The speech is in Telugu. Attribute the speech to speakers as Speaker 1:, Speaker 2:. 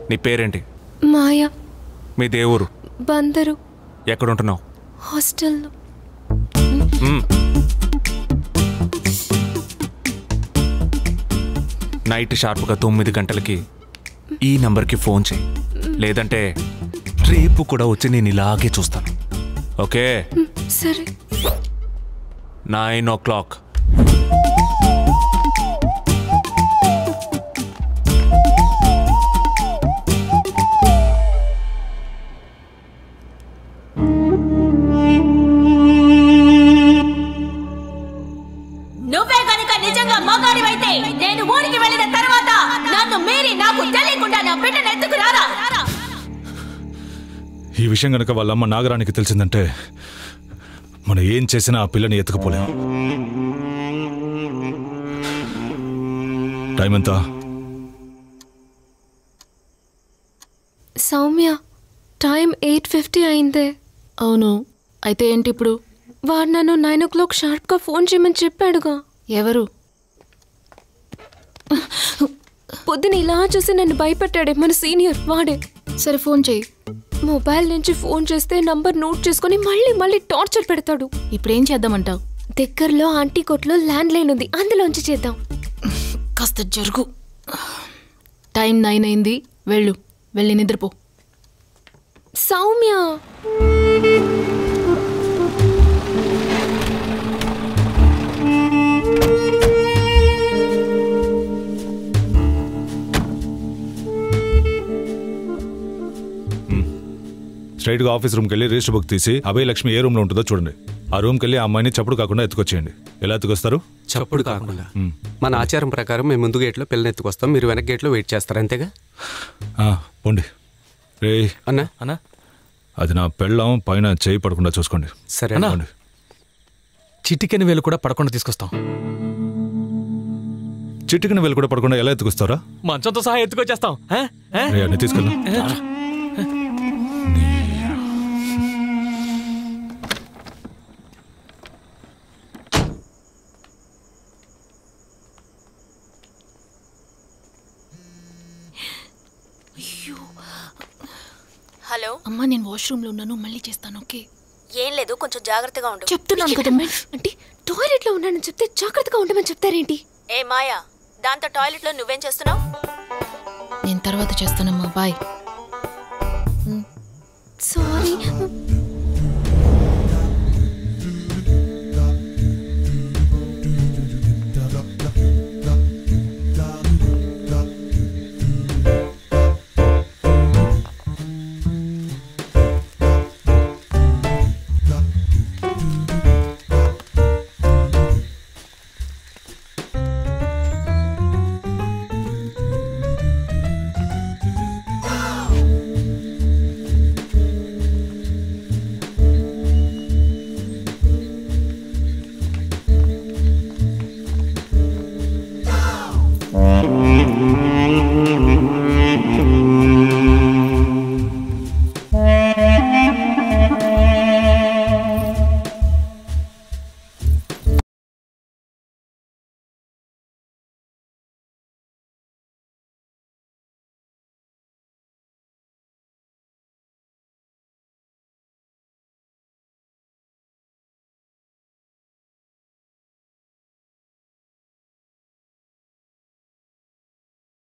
Speaker 1: నీ పేరేంటి
Speaker 2: మాయా
Speaker 1: మీ దేవురు
Speaker 2: బందరు
Speaker 1: ఎక్కడ ఉంటున్నావు
Speaker 2: హాస్టల్లో
Speaker 1: మ్మ్. నైట్ షార్ప్గా తొమ్మిది గంటలకి ఈ నంబర్కి ఫోన్ చేయి లేదంటే రేపు కూడా వచ్చి నేను ఇలాగే చూస్తాను ఓకే
Speaker 2: సరే
Speaker 1: నైన్ ఓ క్లాక్
Speaker 3: నువ్వే గనుక నిజంగా మగాడివైతే నేను ఊరికి వెళ్ళిన తర్వాత నన్ను మీరి నాకు తెలియకుండా నా బిడ్డను ఎత్తుకు రారా
Speaker 4: ఈ విషయం గనక వాళ్ళమ్మ నాగరానికి తెలిసిందంటే మనం ఏం చేసినా ఆ పిల్లని ఎత్తుకుపోలేం టైం ఎంత
Speaker 2: సౌమ్య టైం ఎయిట్ ఫిఫ్టీ అయిందే
Speaker 5: అవును అయితే ఏంటి ఇప్పుడు
Speaker 2: వాడు నన్ను నైన్ ఓ క్లాక్ షార్ప్గా ఫోన్ చేయమని చెప్పాడుగా
Speaker 5: ఎవరు
Speaker 2: పొద్దున ఇలా చూసి నన్ను భయపెట్టాడే మన సీనియర్ వాడే
Speaker 5: సరే ఫోన్ చేయి
Speaker 2: మొబైల్ నుంచి ఫోన్ చేస్తే నంబర్ నోట్ చేసుకొని మళ్ళీ మళ్ళీ టార్చర్ పెడతాడు
Speaker 5: ఇప్పుడేం చేద్దామంటావు
Speaker 2: దగ్గరలో ఆంటీ కొట్లో ల్యాండ్ లైన్ ఉంది అందులోంచి చేద్దాం
Speaker 5: కాస్త జరుగు టైం నైన్ అయింది వెళ్ళు వెళ్ళి నిద్రపో
Speaker 2: సౌమ్య
Speaker 4: స్ట్రైట్గా ఆఫీస్ రూమ్కి వెళ్ళి రిజిస్టర్ బుక్ తీసి అభయ లక్ష్మి ఏ రూమ్లో ఉంటుందో చూడండి ఆ రూమ్కి వెళ్ళి ఆ అమ్మాయిని చప్పుడు కాకుండా ఎత్తుకొచ్చేయండి ఎలా ఎత్తుకొస్తారు
Speaker 6: చప్పుడు కాకుండా మన ఆచారం ప్రకారం మేము ముందు గేట్లో పిల్లని ఎత్తుకొస్తాం మీరు వెనక గేట్లో వెయిట్ చేస్తారు అంతేగా
Speaker 4: ఆ, పోండి రే
Speaker 6: అన్నా
Speaker 1: అన్నా
Speaker 4: అది నా పెళ్ళం పైన చేయి పడకుండా చూసుకోండి
Speaker 6: సరే
Speaker 1: అన్నా.
Speaker 4: పోండి.
Speaker 1: చిటికెన వేలు కూడా పడకుండా తీసుకొస్తాం
Speaker 4: చిటికిన వెళ్ళి కూడా పడకుండా ఎలా ఎత్తుకొస్తారా
Speaker 1: మంచంతో సహా ఎత్తుకొచ్చేస్తాం ఆ? ఆ?
Speaker 4: రే అన్ని తీసుకెళ్ళి
Speaker 3: హలో
Speaker 5: అమ్మా నేను వాష్రూమ్లో ఉన్నాను మళ్ళీ చేస్తాను ఓకే
Speaker 3: ఏం లేదు కొంచెం జాగ్రత్తగా ఉండు
Speaker 5: చెప్తున్నాను కదా
Speaker 2: అంటే టాయిలెట్లో ఉన్నానని చెప్తే జాగ్రత్తగా ఉండమని చెప్తారేంటి
Speaker 3: ఏ మాయా దాంతో టాయిలెట్ లో నువ్వేం చేస్తున్నావు
Speaker 5: నేను తర్వాత చేస్తానమ్మా బాయ్
Speaker 2: సారీ